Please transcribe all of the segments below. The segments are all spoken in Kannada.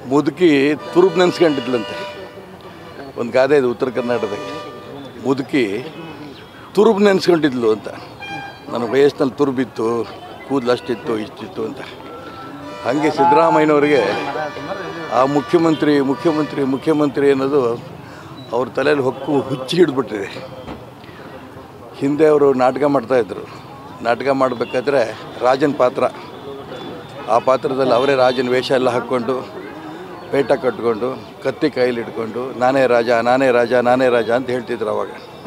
ಮುದುಕಿ ತುರುಬ್ ನೆನ್ಸ್ಕೊಂಡಿದ್ಲಂತೆ ಒಂದು ಗಾದೆ ಇದೆ ಉತ್ತರ ಕರ್ನಾಟಕದಲ್ಲಿ ಮುದುಕಿ ತುರುಬ್ ನೆನ್ಸ್ಕೊಂಡಿದ್ಲು ಅಂತ ನನ್ನ ವಯಸ್ಸಿನಲ್ಲಿ ತುರುಬಿತ್ತು ಕೂದಲು ಅಷ್ಟಿತ್ತು ಇಷ್ಟಿತ್ತು ಅಂತ ಹಾಗೆ ಸಿದ್ದರಾಮಯ್ಯನವರಿಗೆ ಆ ಮುಖ್ಯಮಂತ್ರಿ ಮುಖ್ಯಮಂತ್ರಿ ಮುಖ್ಯಮಂತ್ರಿ ಅನ್ನೋದು ಅವ್ರ ತಲೆಯಲ್ಲಿ ಹೊಕ್ಕು ಹುಚ್ಚಿ ಹಿಡಿದ್ಬಿಟ್ಟಿದೆ ಹಿಂದೆ ಅವರು ನಾಟಕ ಮಾಡ್ತಾಯಿದ್ರು ನಾಟಕ ಮಾಡಬೇಕಾದ್ರೆ ರಾಜನ ಪಾತ್ರ ಆ ಪಾತ್ರದಲ್ಲಿ ಅವರೇ ರಾಜನ ವೇಷ ಎಲ್ಲ ಹಾಕ್ಕೊಂಡು ಪೇಟ ಕಟ್ಕೊಂಡು ಕತ್ತಿ ಕೈಲಿ ಇಟ್ಕೊಂಡು ನಾನೇ ರಾಜ ನಾನೇ ರಾಜ ನಾನೇ ರಾಜ ಅಂತ ಹೇಳ್ತಿದ್ರು ಅವಾಗ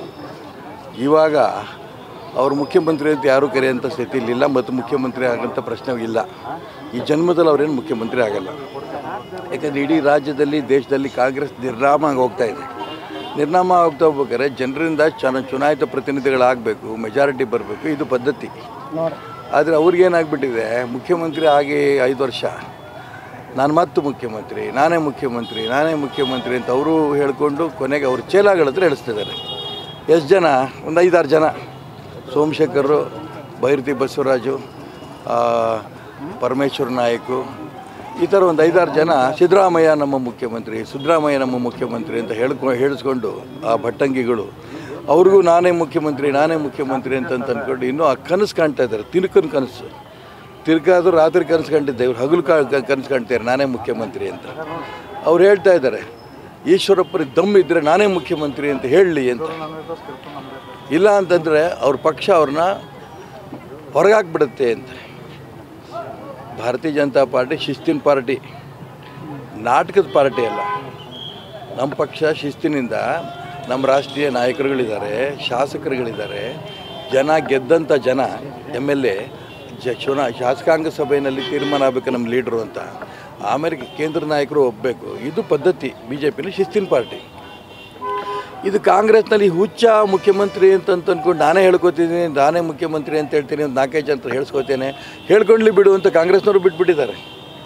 ಇವಾಗ ಅವರು ಮುಖ್ಯಮಂತ್ರಿ ಅಂತ ಯಾರೂ ಕರೆಯೋಂಥ ಸ್ಥಿತಿಲಿಲ್ಲ ಮತ್ತು ಮುಖ್ಯಮಂತ್ರಿ ಆಗೋಂಥ ಪ್ರಶ್ನೆ ಇಲ್ಲ ಈ ಜನ್ಮದಲ್ಲಿ ಅವರೇನು ಮುಖ್ಯಮಂತ್ರಿ ಆಗಲ್ಲ ಯಾಕಂದರೆ ಇಡೀ ರಾಜ್ಯದಲ್ಲಿ ದೇಶದಲ್ಲಿ ಕಾಂಗ್ರೆಸ್ ನಿರ್ನಾಮ ಆಗಿ ಹೋಗ್ತಾ ಇದೆ ನಿರ್ನಾಮ ಆಗ್ತಾ ಹೋಗ್ಬೇಕಾದ್ರೆ ಜನರಿಂದ ಚನ ಚುನಾಯಿತ ಪ್ರತಿನಿಧಿಗಳಾಗಬೇಕು ಮೆಜಾರಿಟಿ ಬರಬೇಕು ಇದು ಪದ್ಧತಿ ಆದರೆ ಅವ್ರಿಗೇನಾಗ್ಬಿಟ್ಟಿದೆ ಮುಖ್ಯಮಂತ್ರಿ ಆಗಿ ಐದು ವರ್ಷ ನಾನು ಮತ್ತು ಮುಖ್ಯಮಂತ್ರಿ ನಾನೇ ಮುಖ್ಯಮಂತ್ರಿ ನಾನೇ ಮುಖ್ಯಮಂತ್ರಿ ಅಂತ ಅವರು ಹೇಳ್ಕೊಂಡು ಕೊನೆಗೆ ಅವ್ರ ಚೇಲಾಗಳ ಹತ್ರ ಎಳಿಸ್ತಿದ್ದಾರೆ ಎಷ್ಟು ಜನ ಒಂದು ಐದಾರು ಜನ ಸೋಮಶೇಖರರು ಬೈರತಿ ಬಸವರಾಜು ಆ, ಪರಮೇಶ್ವರ ನಾಯಕು ಈ ಥರ ಒಂದು ಐದಾರು ಜನ ಸಿದ್ದರಾಮಯ್ಯ ನಮ್ಮ ಮುಖ್ಯಮಂತ್ರಿ ಸಿದ್ದರಾಮಯ್ಯ ನಮ್ಮ ಮುಖ್ಯಮಂತ್ರಿ ಅಂತ ಹೇಳ್ಕೊ ಹೇಳಿಸ್ಕೊಂಡು ಆ ಭಟ್ಟಂಗಿಗಳು ಅವ್ರಿಗೂ ನಾನೇ ಮುಖ್ಯಮಂತ್ರಿ ನಾನೇ ಮುಖ್ಯಮಂತ್ರಿ ಅಂತ ಅಂತ ಅಂದ್ಕೊಂಡು ಇನ್ನೂ ಆ ಕನಸು ಕಾಣ್ತಾ ಇದ್ದಾರೆ ತಿರುಕನ ಕನಸು ತಿರ್ಗಾದ್ರು ರಾತ್ರಿ ಕನಸು ಕಂಡಿದ್ದೆ ಇವ್ರು ಹಗಲು ಕನಸು ಕಾಣ್ತಾರೆ ನಾನೇ ಮುಖ್ಯಮಂತ್ರಿ ಅಂತ ಅವ್ರು ಹೇಳ್ತಾ ಇದ್ದಾರೆ ಈಶ್ವರಪ್ಪರಿಗೆ ದಮ್ ಇದ್ದರೆ ನಾನೇ ಮುಖ್ಯಮಂತ್ರಿ ಅಂತ ಹೇಳಲಿ ಅಂತ ಇಲ್ಲ ಅಂತಂದರೆ ಅವ್ರ ಪಕ್ಷ ಅವ್ರನ್ನ ಹೊರಗಾಕ್ಬಿಡುತ್ತೆ ಅಂತ ಭಾರತೀಯ ಜನತಾ ಪಾರ್ಟಿ ಶಿಸ್ತಿನ ಪಾರ್ಟಿ ನಾಟಕದ ಪಾರ್ಟಿ ಅಲ್ಲ ನಮ್ಮ ಪಕ್ಷ ಶಿಸ್ತಿನಿಂದ ನಮ್ಮ ರಾಷ್ಟ್ರೀಯ ನಾಯಕರುಗಳಿದ್ದಾರೆ ಶಾಸಕರುಗಳಿದ್ದಾರೆ ಜನ ಗೆದ್ದಂಥ ಜನ ಎಮ್ ಎಲ್ ಎ ಜ ಚುನಾ ಶಾಸಕಾಂಗ ಸಭೆಯಲ್ಲಿ ತೀರ್ಮಾನ ಆಗಬೇಕು ನಮ್ಮ ಲೀಡ್ರು ಅಂತ ಆಮೇಲೆ ಕೇಂದ್ರ ನಾಯಕರು ಒಪ್ಪಬೇಕು ಇದು ಪದ್ಧತಿ ಬಿ ಜೆ ಪಿಲಿ ಶಿಸ್ತಿನ ಪಾರ್ಟಿ ಇದು ಕಾಂಗ್ರೆಸ್ನಲ್ಲಿ ಹುಚ್ಚ ಮುಖ್ಯಮಂತ್ರಿ ಅಂತ ಅಂತ ಅಂದ್ಕೊಂಡು ನಾನೇ ಹೇಳ್ಕೊತೀನಿ ನಾನೇ ಮುಖ್ಯಮಂತ್ರಿ ಅಂತ ಹೇಳ್ತೀನಿ ಒಂದು ನಾಲ್ಕೈದು ಜನ ಹೇಳ್ಸ್ಕೊತೇನೆ ಹೇಳ್ಕೊಂಡ್ಲಿ ಬಿಡು ಅಂತ ಕಾಂಗ್ರೆಸ್ನವರು ಬಿಟ್ಬಿಟ್ಟಿದ್ದಾರೆ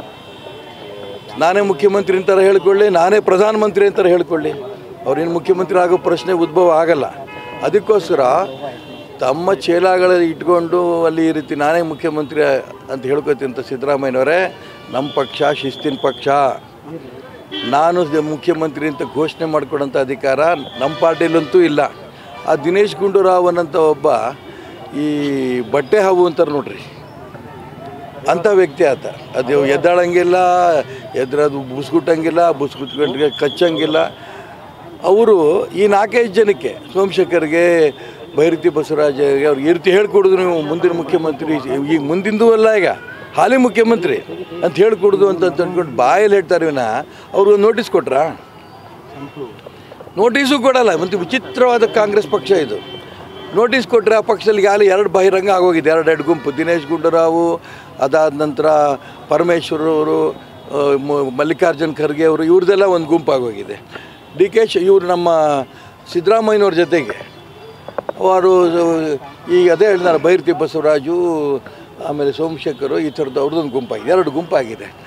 ನಾನೇ ಮುಖ್ಯಮಂತ್ರಿ ಅಂತಾರೆ ಹೇಳ್ಕೊಳ್ಳಿ ನಾನೇ ಪ್ರಧಾನಮಂತ್ರಿ ಅಂತಾರೆ ಹೇಳ್ಕೊಳ್ಳಿ ಅವ್ರೇನು ಮುಖ್ಯಮಂತ್ರಿ ಆಗೋ ಪ್ರಶ್ನೆ ಉದ್ಭವ ಆಗಲ್ಲ ಅದಕ್ಕೋಸ್ಕರ ತಮ್ಮ ಚೇಲಾಗಳಲ್ಲಿ ಇಟ್ಕೊಂಡು ಅಲ್ಲಿ ಈ ರೀತಿ ನಾನೇ ಮುಖ್ಯಮಂತ್ರಿ ಅಂತ ಹೇಳ್ಕೊತೀನಿ ಅಂತ ಸಿದ್ದರಾಮಯ್ಯನವರೇ ನಮ್ಮ ಪಕ್ಷ ಶಿಸ್ತಿನ ಪಕ್ಷ ನಾನು ದ- ಮುಖ್ಯಮಂತ್ರಿ ಅಂತ ಘೋಷಣೆ ಮಾಡಿಕೊಡೋಂಥ ಅಧಿಕಾರ ನಮ್ಮ ಪಾರ್ಟಿಲಂತೂ ಇಲ್ಲ ಆ ದಿನೇಶ್ ಗುಂಡೂರಾವ್ ಅನ್ನೋಂಥ ಒಬ್ಬ ಈ ಬಟ್ಟೆ ಹಾವು ಅಂತಾರೆ ನೋಡ್ರಿ ಅಂಥ ವ್ಯಕ್ತಿ ಆತ ಅದು ಎದ್ದಾಳಂಗಿಲ್ಲ ಎದ್ರದು ಬುಸ್ಗುಟ್ಟಂಗಿಲ್ಲ ಬುಸ್ಗುಟ್ಕೊಂಡ್ರೆ ಕಚ್ಚಂಗಿಲ್ಲ ಅವರು ಈ ನಾಲ್ಕೈದು ಜನಕ್ಕೆ ಸೋಮಶೇಖರ್ಗೆ ಭೈರತಿ ಬಸವರಾಜರಿಗೆ ಅವ್ರಿಗೆ ಈ ರೀತಿ ಹೇಳ್ಕೊಡುದು ನೀವು ಮುಂದಿನ ಮುಖ್ಯಮಂತ್ರಿ ಈಗ ಮುಂದಿಂದೂ ಅಲ್ಲ ಈಗ ಹಾಲಿ ಮುಖ್ಯಮಂತ್ರಿ ಅಂತ ಹೇಳ್ಕೊಡುದು ಅಂತ ಅಂತ ಅಂದ್ಕೊಂಡು ಬಾಯಲ್ಲಿ ಹೇಳ್ತಾರೆ ವಿನ ಅವ್ರಿಗೆ ನೋಟಿಸ್ ಕೊಟ್ರಾ ನೋಟಿಸು ಕೊಡಲ್ಲ ಮತ್ತು ವಿಚಿತ್ರವಾದ ಕಾಂಗ್ರೆಸ್ ಪಕ್ಷ ಇದು ನೋಟಿಸ್ ಕೊಟ್ಟರೆ ಆ ಪಕ್ಷದಲ್ಲಿ ಯಾರು ಎರಡು ಬಹಿರಂಗ ಆಗೋಗಿದೆ ಎರಡು ಎರಡು ಗುಂಪು ದಿನೇಶ್ ಗುಂಡೂರಾವು ಅದಾದ ನಂತರ ಪರಮೇಶ್ವರ್ ಅವರು ಆ, ಮ- ಮಲ್ಲಿಕಾರ್ಜುನ್ ಖರ್ಗೆ ಅವರು ಇವ್ರದ್ದೆಲ್ಲ ಒಂದು ಗುಂಪು ಆಗೋಗಿದೆ ಡಿ ಕೆ ಶಿ ಇವರು ನಮ್ಮ ಸಿದ್ದರಾಮಯ್ಯನವ್ರ ಜೊತೆಗೆ ಅವರು ಈಗ ಅದೇ ಹೇಳಿದಾರೆ ಬೈರತಿ ಬಸವರಾಜು ಆಮೇಲೆ ಸೋಮಶೇಖರು ಈ ಥರದ್ದು ಅವ್ರದ್ದೊಂದು ಗುಂಪಾಗಿದೆ ಎರಡು ಗುಂಪಾಗಿದೆ